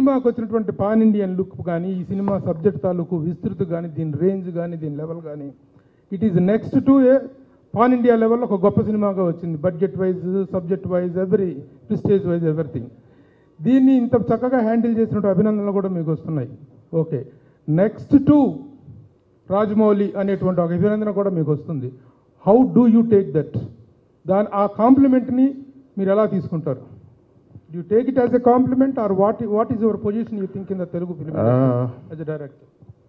సినిమాకి వచ్చినటువంటి pan Indian look కానీ ఈ సినిమా సబ్జెక్ట్ తాలూకు విస్తృతి కానీ దీని రేంజ్ కానీ దీని లెవెల్ కానీ it is next to a pan India లెవెల్లో ఒక గొప్ప సినిమాగా వచ్చింది budget wise subject wise every prestige wise everything దీన్ని ఇంత చక్కగా హ్యాండిల్ చేసినట్టు అభినందనలు కూడా మీకు వస్తున్నాయి ఓకే నెక్స్ట్ టు రాజమౌళి అనేటువంటి ఒక అభినందన కూడా మీకు వస్తుంది how do you take that దాని ఆ కాంప్లిమెంట్ని మీరు ఎలా తీసుకుంటారు you take it as a compliment or what what is your position you think in the Telugu film as a director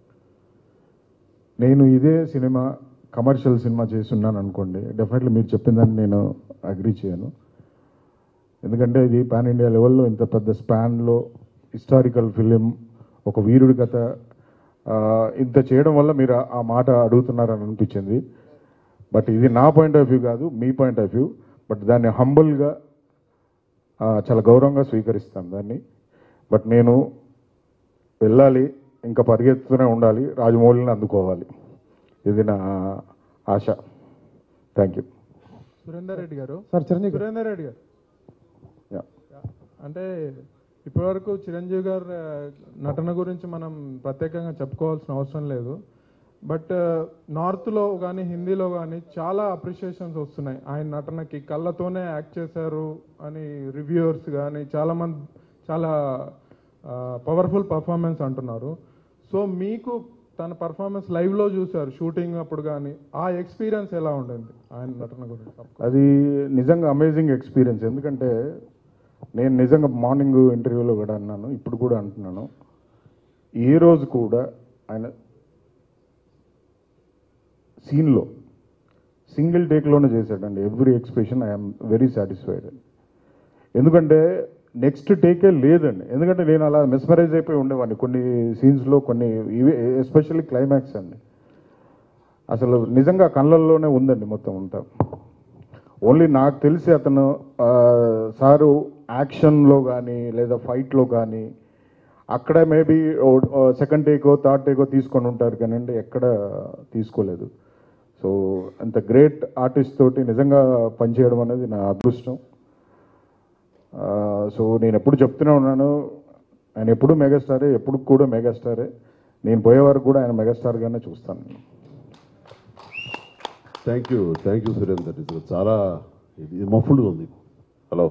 నేను ఇదే సినిమా కమర్షియల్ సినిమా చేస్తున్నాను అనుకోండి డెఫినెట్లీ మీరు చెప్పిన దాన్ని నేను అగ్రీ చేయను ఎందుకంటే ఇది పాన్ ఇండియా లెవెల్లో ఇంత పెద్ద స్పాన్లో హిస్టారికల్ ఫిలిం ఒక వీరుడి కథ ఆ, ఇంత చేయడం వల్ల మీరు ఆ- ఆ మాట అడుగుతున్నారని అనిపించింది బట్ ఇది నా పాయింట్ ఆఫ్ వ్యూ కాదు మీ పాయింట్ ఆఫ్ వ్యూ బట్ దాన్ని హంబుల్గా చాలా గౌరవంగా స్వీకరిస్తాను దాన్ని బట్ నేను వెళ్ళాలి ఇంకా పరిగెత్తుతూనే ఉండాలి రాజమౌళిని అందుకోవాలి ఇది నా ఆశ thank you Surender Reddy garu sir Chiranjeevi గారు. సురేందర్ రెడ్డి గారు యా అంటే ఇప్పటివరకు చిరంజీవి గారు ఆ, నటన గురించి మనం ప్రత్యేకంగా చెప్పుకోవాల్సిన అవసరం లేదు బట్ నార్త్లో కానీ హిందీలో కానీ చాలా అప్రిషియేషన్స్ వస్తున్నాయి ఆయన నటనకి కళ్ళతోనే యాక్ట్ చేశారు అని రివ్యూవర్స్ కానీ చాలామంది చాలా పవర్ఫుల్ పర్ఫార్మెన్స్ అంటున్నారు సో మీకు తన పర్ఫార్మెన్స్ లైవ్లో చూశారు షూటింగ్ అప్పుడు కానీ ఆ ఎక్స్పీరియన్స్ ఎలా ఉండింది ఆయన నటన గురించి అది నిజంగా అమేజింగ్ ఎక్స్పీరియన్స్ ఎందుకంటే నేను నిజంగా మార్నింగ్ ఇంటర్వ్యూలో కూడా అన్నాను ఇప్పుడు కూడా అంటున్నాను ఏ రోజు కూడా ఆయన సీన్లో సింగిల్ టేక్లోనే చేశాడండి every expression I'm very satisfied ఎందుకంటే నెక్స్ట్ టేకే లేదండి ఎందుకంటే నేను అలా మెస్మరైజ్ అయిపోయి ఉండేవాడిని కొన్ని సీన్స్లో కొన్ని ఇవి ఎస్పెషల్లీ క్లైమాక్స్ అండి అసలు నిజంగా కళ్ళల్లోనే ఉందండి మొత్తం అంతా ఓన్లీ నాకు తెలిసి అతను ఆ, సారు యాక్షన్లో కానీ లేదా ఫైట్లో కానీ అక్కడ మేబీ సెకండ్ టేకో థర్డ్ టేకో తీసుకొని ఉంటారు కానీ అండి ఎక్కడ తీసుకోలేదు సో అంత గ్రేట్ ఆర్టిస్ట్ తోటి నిజంగా పనిచేయడం అనేది నా అదృష్టం ఆ, సో నేను ఎప్పుడు చెప్తూనే ఉన్నాను ఆయన ఎప్పుడు మెగాస్టారే ఎప్పుడు కూడా మెగాస్టారే నేను పోయే వరకు కూడా ఆయన మెగాస్టార్గానే చూస్తాను thank you thank you Surender ఇది చాలా ఇది మఫుల్గా ఉంది హలో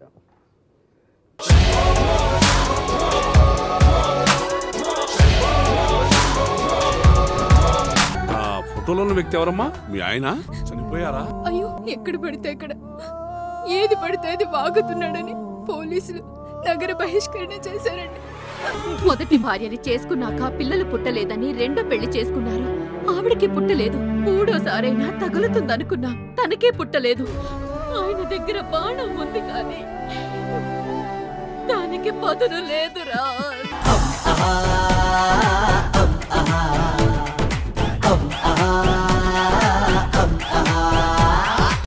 ఆ ఫోటోలో ఉన్న వ్యక్తి ఎవరమ్మా మీ ఆయన చనిపోయారా అయ్యో ఎక్కడ పడితే అక్కడ ఏది పడితే అది వాగుతున్నాడని పోలీసులు నగర బహిష్కరణ చేశారండి మొదటి భార్యని చేసుకున్నాక పిల్లలు పుట్టలేదని రెండో పెళ్లి చేసుకున్నారు ఆవిడకి పుట్టలేదు మూడోసారైనా తగులుతుందనుకున్నాం తనకే పుట్టలేదు ఆయన దగ్గర బాణం ఉంది కానీ దానికి పదును లేదురా